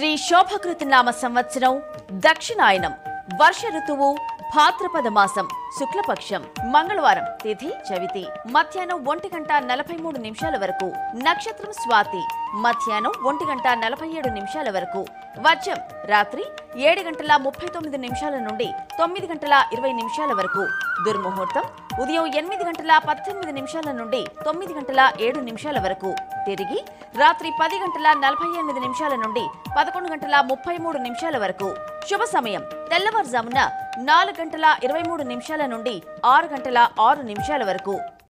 శ్రీ శోభకృతి నామ సంవత్సరం దక్షిణాయనం వర్ష ఋతువు భాద్రపద మాసం శుక్లపక్షం మంగళవారం తిథి చవితి మధ్యాహ్నం ఒంటి గంట నలభై మూడు నిమిషాల వరకు నక్షత్రం స్వాతి మధ్యాహ్నం ఒంటి గంట నలభై ఏడు నిమిషాల వరకు వర్జం రాత్రి ఏడు గంటల ముప్పై తొమ్మిది నిమిషాల నుండి తొమ్మిది గంటల ఇరవై నిమిషాల వరకు దుర్ముహూర్తం ఉదయం ఎనిమిది గంటల పద్దెనిమిది నిమిషాల నుండి తొమ్మిది గంటల ఏడు నిమిషాల వరకు తిరిగి రాత్రి పది గంటల నలభై ఎనిమిది నిమిషాల నుండి పదకొండు గంటల ముప్పై మూడు నిమిషాల వరకు శుభ సమయం తెల్లవారుజామున నాలుగు గంటల ఇరవై మూడు నిమిషాల నుండి ఆరు గంటల ఆరు నిమిషాల వరకు